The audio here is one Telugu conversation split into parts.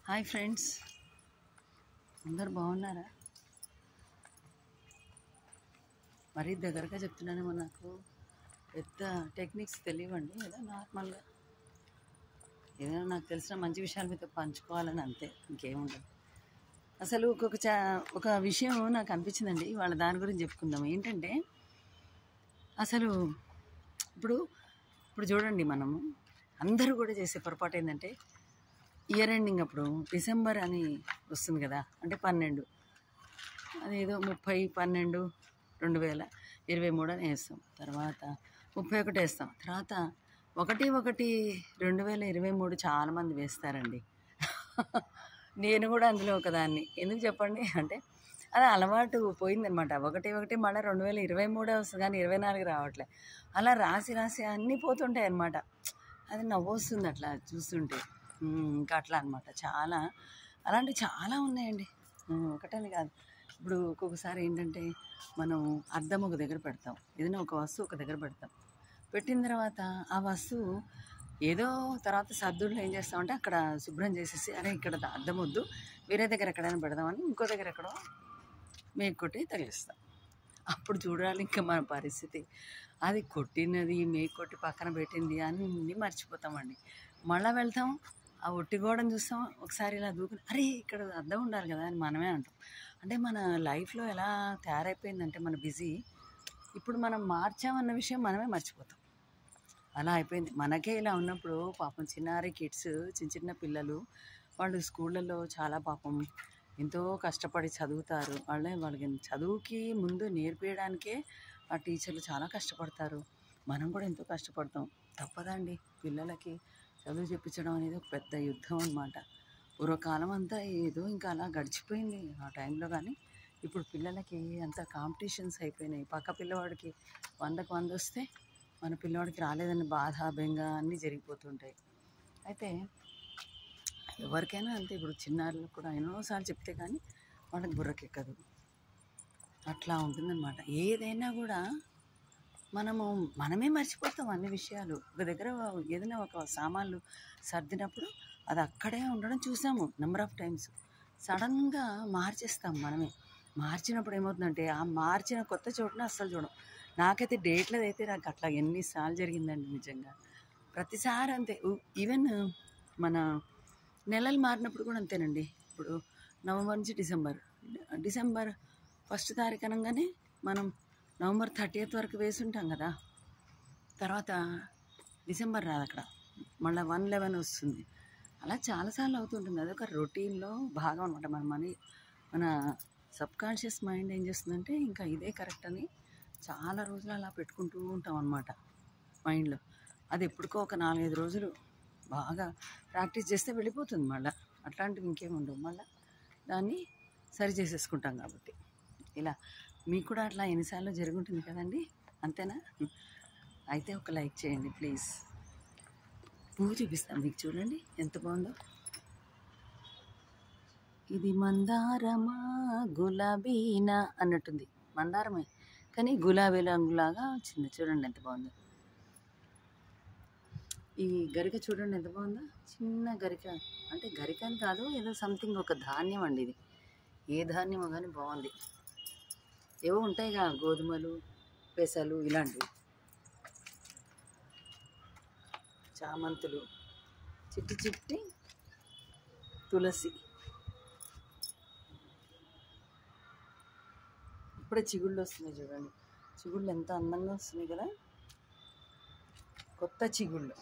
హాయ్ ఫ్రెండ్స్ అందరు బాగున్నారా మరీ దగ్గరగా చెప్తున్నానేమో నాకు పెద్ద టెక్నిక్స్ తెలియవండి ఏదో నార్మల్గా ఏదైనా నాకు తెలిసిన మంచి విషయాలు మీతో పంచుకోవాలని అంతే ఇంకేముండదు అసలు ఒక్కొక్క చా ఒక విషయం నాకు అనిపించిందండి వాళ్ళ దాని గురించి చెప్పుకుందాం ఏంటంటే అసలు ఇప్పుడు ఇప్పుడు చూడండి మనము అందరూ కూడా చేసే పొరపాటు ఏంటంటే ఇయర్ ఎండింగ్ అప్పుడు డిసెంబర్ అని వస్తుంది కదా అంటే పన్నెండు అదేదో ముప్పై పన్నెండు రెండు వేల ఇరవై మూడు అని వేస్తాం తర్వాత ముప్పై ఒకటి వేస్తాం తర్వాత ఒకటి ఒకటి రెండు వేల ఇరవై మూడు చాలామంది వేస్తారండి నేను కూడా అందులో ఒకదాన్ని ఎందుకు చెప్పండి అంటే అది అలవాటు పోయిందనమాట ఒకటి ఒకటి మళ్ళీ రెండు వేల ఇరవై మూడే వస్తుంది కానీ ఇరవై నాలుగు రావట్లే అలా రాసి రాసి అన్నీ పోతుంటాయి అనమాట అది నవ్వొస్తుంది అట్లా చూస్తుంటే ఉమ్, ఇంకా అట్లా అనమాట చాలా అలాంటివి చాలా ఉన్నాయండి ఉమ్, ఒకటని కాదు ఇప్పుడు ఒక్కొక్కసారి ఏంటంటే మనం అద్దం ఒక దగ్గర పెడతాం ఏదైనా ఒక వస్తువు ఒక దగ్గర పెడతాం పెట్టిన తర్వాత ఆ వస్తువు ఏదో తర్వాత సర్దుల్లో ఏం చేస్తామంటే అక్కడ శుభ్రం చేసేసి అరే ఇక్కడ అద్దం వద్దు వేరే దగ్గర ఎక్కడైనా పెడదామని ఇంకో దగ్గర ఎక్కడో మేకు కొట్టి తగిలిస్తాం అప్పుడు చూడాలి ఇంకా మన పరిస్థితి అది కొట్టినది మేకు కొట్టి పక్కన పెట్టింది అన్నీ మర్చిపోతామండి మళ్ళీ వెళ్తాం ఆ ఒట్టి గోడను చూస్తాం ఒకసారి ఇలా దూకుని అరే ఇక్కడ అద్దం ఉండాలి కదా అని మనమే అంటాం అంటే మన లైఫ్లో ఎలా తయారైపోయిందంటే మన బిజీ ఇప్పుడు మనం మార్చామన్న విషయం మనమే మర్చిపోతాం అలా అయిపోయింది మనకే ఇలా ఉన్నప్పుడు పాపం చిన్నారి కిడ్స్ చిన్న చిన్న పిల్లలు వాళ్ళు స్కూళ్ళల్లో చాలా పాపం ఎంతో కష్టపడి చదువుతారు వాళ్ళే వాళ్ళకి చదువుకి ముందు నేర్పించడానికే ఆ టీచర్లు చాలా కష్టపడతారు మనం కూడా ఎంతో కష్టపడతాం తప్పదండి పిల్లలకి చదువు చెప్పించడం అనేది ఒక పెద్ద యుద్ధం అనమాట పూర్వకాలం అంతా ఏదో ఇంకా అలా గడిచిపోయింది ఆ టైంలో కానీ ఇప్పుడు పిల్లలకి అంత కాంపిటీషన్స్ అయిపోయినాయి పక్క పిల్లవాడికి వందకు వంద వస్తే మన పిల్లవాడికి రాలేదని బాధ బెంగ అన్నీ జరిగిపోతుంటాయి అయితే ఎవరికైనా అంతే ఇప్పుడు చిన్నారులకు కూడా ఎన్నోసార్లు చెప్తే కానీ వాళ్ళకి బుర్రకెక్కదు అట్లా ఉంటుందన్నమాట ఏదైనా కూడా మనము మనమే మర్చిపోతాం అన్ని విషయాలు ఒక దగ్గర ఏదైనా ఒక సామాన్లు సర్దినప్పుడు అది అక్కడే ఉండడం చూసాము నెంబర్ ఆఫ్ టైమ్స్ సడన్గా మార్చేస్తాం మనమే మార్చినప్పుడు ఏమవుతుందంటే ఆ మార్చిన కొత్త చోటున అస్సలు చూడం నాకైతే డేట్లది అయితే నాకు అట్లా ఎన్నిసార్లు జరిగిందండి నిజంగా ప్రతిసారి అంతే ఈవెన్ మన నెలలు మారినప్పుడు కూడా అంతేనండి ఇప్పుడు నవంబర్ నుంచి డిసెంబర్ డిసెంబర్ ఫస్ట్ తారీఖు అనగానే మనం నవంబర్ థర్టీయత్ వరకు వేసి ఉంటాం కదా తర్వాత డిసెంబర్ రాదు అక్కడ మళ్ళీ వన్ లెవెన్ వస్తుంది అలా చాలాసార్లు అవుతుంటుంది అదొక రొటీన్లో భాగం అనమాట మన మనీ మన సబ్ కాన్షియస్ మైండ్ ఏం చేస్తుందంటే ఇంకా ఇదే కరెక్ట్ అని చాలా రోజులు అలా పెట్టుకుంటూ ఉంటాం అనమాట మైండ్లో అది ఎప్పటికో ఒక నాలుగైదు రోజులు బాగా ప్రాక్టీస్ చేస్తే వెళ్ళిపోతుంది మళ్ళీ అట్లాంటివి ఇంకేమి ఉండవు మళ్ళీ దాన్ని సరి చేసేసుకుంటాం కాబట్టి ఇలా మీకు కూడా అట్లా ఎన్నిసార్లు జరుగుంటుంది కదండి అంతేనా అయితే ఒక లైక్ చేయండి ప్లీజ్ పువ్వు చూపిస్తాం మీకు చూడండి ఎంత బాగుందో ఇది మందారమా గులాబీనా అన్నట్టుంది మందారమే కానీ గులాబీ రంగులాగా వచ్చింది చూడండి ఎంత బాగుందో ఈ గరిక చూడండి ఎంత బాగుందో చిన్న గరిక అంటే గరిక అని కాదు ఏదో సంథింగ్ ఒక ధాన్యం అండి ఇది ఏ ధాన్యమో కానీ బాగుంది ఏవో ఉంటాయిగా గోధుమలు పెసలు ఇలాంటివి చామంతులు చిట్టి చిట్టి తులసి ఇప్పుడే చిగుళ్ళు వస్తున్నాయి చూడండి చిగుళ్ళు ఎంత అందంగా వస్తున్నాయి కదా కొత్త చిగుళ్ళు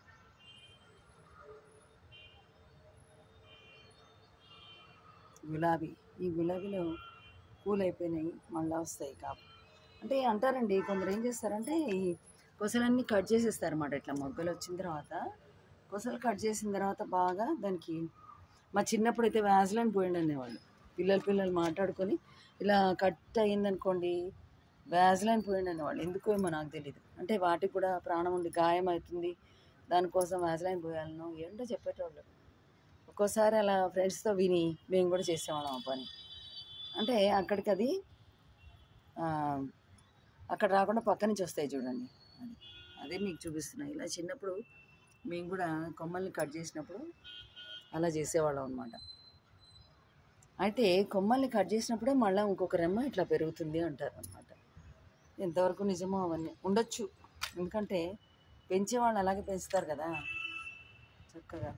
గులాబీ ఈ గులాబీలో పూలు అయిపోయినాయి మళ్ళీ వస్తాయి కాపు అంటే అంటారండి కొందరు ఏం చేస్తారంటే ఈ కొసలన్నీ కట్ చేసేస్తారు అన్నమాట ఇట్లా మొగ్గలు వచ్చిన తర్వాత కొసలు కట్ చేసిన తర్వాత బాగా దానికి మా చిన్నప్పుడు అయితే వ్యాజ్లైన్ పోయిండి అనేవాళ్ళు పిల్లలు పిల్లలు మాట్లాడుకొని ఇలా కట్ అయ్యిందనుకోండి వ్యాజ్లైన్ పోయిండి అనేవాళ్ళు ఎందుకో ఏమో నాకు తెలియదు అంటే వాటికి కూడా ప్రాణం ఉండి గాయం అవుతుంది దానికోసం వ్యాజ్లైన్ పోయాలను ఏంటో చెప్పేటోళ్ళు ఒక్కోసారి అలా ఫ్రెండ్స్తో విని మేము కూడా చేసేవాళ్ళం ఆ పని అంటే అక్కడికి అది ఆ, అక్కడ రాకుండా పక్క నుంచి వస్తాయి చూడండి అది అదే మీకు చూపిస్తున్నాయి ఇలా చిన్నప్పుడు మేము కూడా కొమ్మల్ని కట్ చేసినప్పుడు అలా చేసేవాళ్ళం అనమాట అయితే కొమ్మల్ని కట్ చేసినప్పుడే మళ్ళీ ఇంకొక రెమ్మ ఇట్లా పెరుగుతుంది అంటారు అనమాట ఎంతవరకు నిజమో అవన్నీ ఉండొచ్చు ఎందుకంటే పెంచేవాళ్ళు అలాగే పెంచుతారు కదా చక్కగా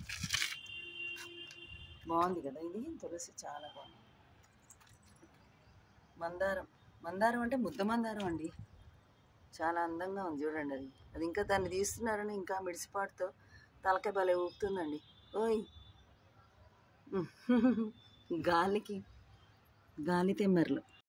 బాగుంది కదా ఇది తులసి చాలా బాగుంది మందారం మందారం అంటే ముద్ద మందారం అండి చాలా అందంగా ఉంది చూడండి అది అది ఇంకా దాన్ని తీస్తున్నారని ఇంకా మిడిసిపాటుతో తలకాయ భలే ఊపుతుందండి ఓయ్ గాలికి గాలి తెమ్మర్లు